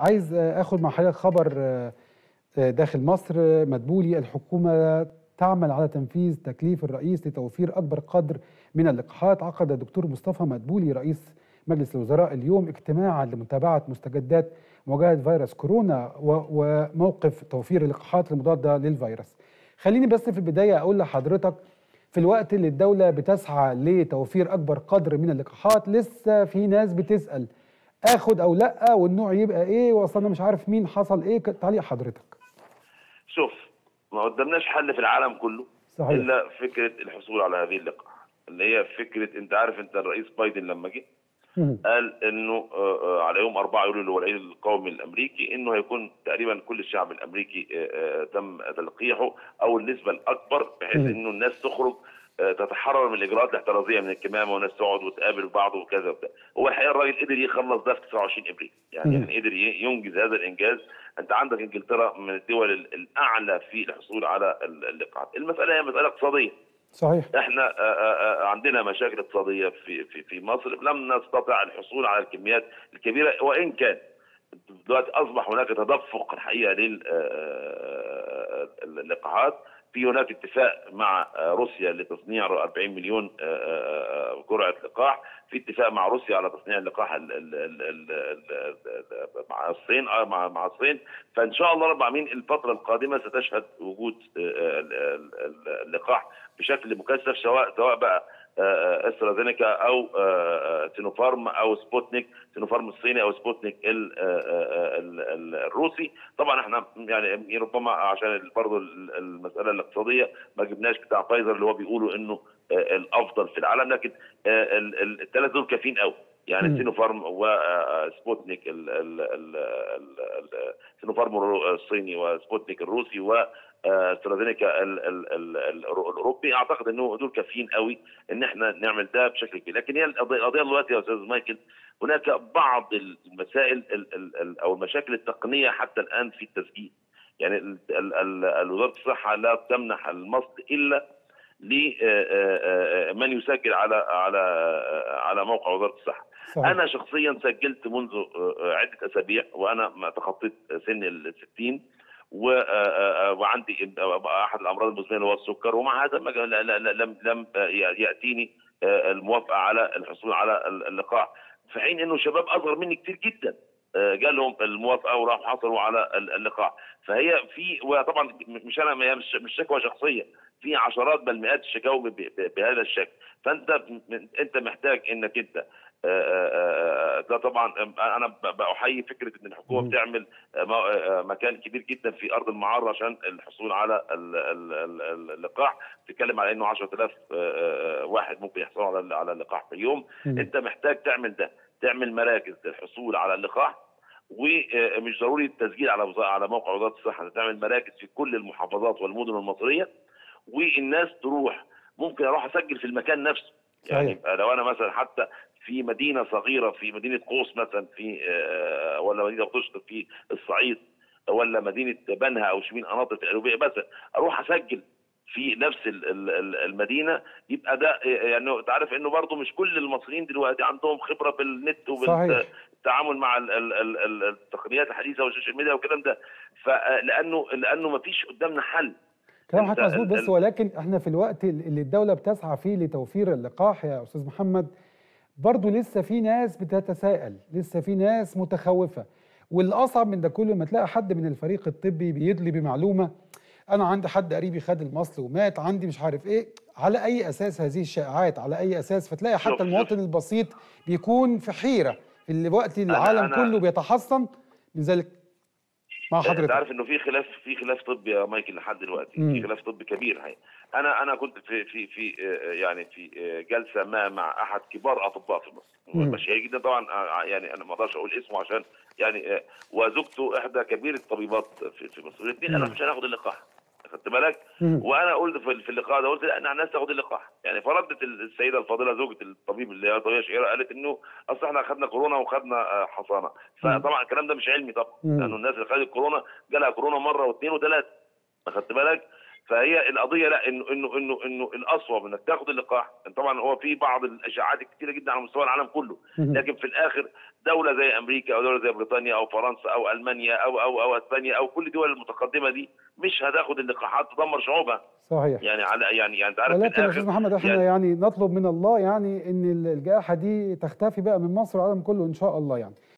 عايز اخد مع حضرتك خبر داخل مصر مدبولي الحكومه تعمل على تنفيذ تكليف الرئيس لتوفير اكبر قدر من اللقاحات عقد الدكتور مصطفى مدبولي رئيس مجلس الوزراء اليوم اجتماعا لمتابعه مستجدات مواجهه فيروس كورونا وموقف توفير اللقاحات المضاده للفيروس. خليني بس في البدايه اقول لحضرتك في الوقت اللي الدوله بتسعى لتوفير اكبر قدر من اللقاحات لسه في ناس بتسال اخد او لا والنوع يبقى ايه واصلا مش عارف مين حصل ايه تعليق حضرتك. شوف ما قدامناش حل في العالم كله صحيح. الا فكره الحصول على هذه اللقاح اللي هي فكره انت عارف انت الرئيس بايدن لما جه قال انه على يوم 4 يوليو اللي هو العيد القومي الامريكي انه هيكون تقريبا كل الشعب الامريكي تم تلقيحه او النسبه الاكبر بحيث انه الناس تخرج تتحرر من الاجراءات الاحترازيه من الكمامه وناس تقعد وتقابل بعض وكذا وبتاع هو الحقيقه الراجل قدر يخلص ده في 29 ابريل يعني, يعني قدر ينجز هذا الانجاز انت عندك انجلترا من الدول الاعلى في الحصول على اللقاحات المساله هي مساله اقتصاديه صحيح احنا عندنا مشاكل اقتصاديه في في في مصر لم نستطع الحصول على الكميات الكبيره وان كان دلوقتي اصبح هناك تدفق الحقيقه للقاحات في هناك اتفاق مع روسيا لتصنيع 40 مليون جرعه لقاح في اتفاق مع روسيا على تصنيع اللقاح مع الصين مع مع الصين فان شاء الله رب العالمين الفتره القادمه ستشهد وجود اللقاح بشكل مكثف سواء سواء بقى استرازينيكا او سينوفارم او سبوتنيك سينوفارم الصيني او سبوتنيك الروسي طبعا احنا يعني ربما عشان برضه المساله الاقتصاديه ما جبناش بتاع فايزر اللي هو بيقولوا انه الافضل في العالم لكن الثلاث دول كافيين قوي يعني سينوفارم وسبوتنيك سينوفارم الصيني وسبوتنيك الروسي و استرازينيكا الاوروبي اعتقد انه دول كافيين قوي ان احنا نعمل ده بشكل كبير لكن هي القضيه دلوقتي يا استاذ مايكل هناك بعض المسائل او المشاكل التقنيه حتى الان في التسجيل يعني وزاره الصحه لا تمنح المصل الا لمن يسجل على على على موقع وزاره الصحه صحيح. انا شخصيا سجلت منذ عده اسابيع وانا تخطيت سن ال 60 وعندي احد الامراض المزمنه اللي هو السكر ومع هذا لم لم ياتيني الموافقه على الحصول على اللقاح في حين انه شباب اصغر مني كتير جدا جالهم الموافقه وراحوا حصلوا على اللقاح فهي في وطبعا مش انا مش شكوى شخصيه في عشرات بل مئات الشكاوى بهذا الشكل فانت انت محتاج انك انت ده طبعا انا بحيي فكره ان الحكومه بتعمل مكان كبير جدا في ارض المعارضه عشان الحصول على اللقاح بتتكلم على انه 10000 واحد ممكن يحصلوا على على اللقاح في اليوم انت محتاج تعمل ده تعمل مراكز للحصول على اللقاح ومش ضروري التسجيل على على موقع وزاره الصحه تعمل مراكز في كل المحافظات والمدن المصريه والناس تروح ممكن اروح اسجل في المكان نفسه يعني لو انا مثلا حتى في مدينه صغيره في مدينه قوس مثلا في ولا مدينه قشط في الصعيد ولا مدينه بنها او شبين قناطر في القلوبيه مثلا اروح اسجل في نفس المدينه يبقى ده يعني انت عارف انه برضه مش كل المصريين دلوقتي عندهم خبره بالنت وبالتعامل مع التقنيات الحديثه والسوشيال ميديا والكلام ده فلانه لانه ما فيش قدامنا حل كلام حضرتك مظبوط بس ولكن احنا في الوقت اللي الدوله بتسعى فيه لتوفير اللقاح يا استاذ محمد برضه لسه في ناس بتتساءل لسه في ناس متخوفه والاصعب من ده كله لما تلاقي حد من الفريق الطبي بيدلي بمعلومه انا عندي حد قريبي خد المصل ومات عندي مش عارف ايه على اي اساس هذه الشائعات على اي اساس فتلاقي حتى المواطن البسيط بيكون في حيره في الوقت اللي العالم أنا كله بيتحصن من ذلك مع حضرتك انت عارف انه في خلاف في خلاف طبي يا مايكل لحد دلوقتي مم. في خلاف طبي كبير هي. انا انا كنت في في في يعني في جلسه ما مع احد كبار اطباء في مصر مشهور جدا طبعا يعني انا ما اقدرش اقول اسمه عشان يعني وزوجته احدى كبير الطبيبات في, في مصر الاثنين انا مش هناخد اللقاح خدت بالك وانا قلت في اللقاء ده قلت لا احنا الناس تاخد اللقاح يعني فردت السيده الفاضله زوجة الطبيب اللي هي طبيعه شهيره قالت انه اصل احنا اخذنا كورونا وخدنا حصانه فطبعا الكلام ده مش علمي طبعا لانه الناس اللي خدت كورونا جالها كورونا مره واثنين وثلاثه خدت بالك فهي القضيه لا انه انه انه انه الاصوب انك تاخد اللقاح طبعا هو في بعض الاشاعات الكثيره جدا على مستوى العالم كله لكن في الاخر دوله زي امريكا او دوله زي بريطانيا او فرنسا او المانيا او او او اسبانيا او كل الدول المتقدمه دي مش هتاخد اللقاحات تدمر شعوبها صحيح يعني على يعني يعني انت عارف في ولكن يا الآخر استاذ محمد احنا يعني, يعني يعني نطلب من الله يعني ان الجائحه دي تختفي بقى من مصر والعالم كله ان شاء الله يعني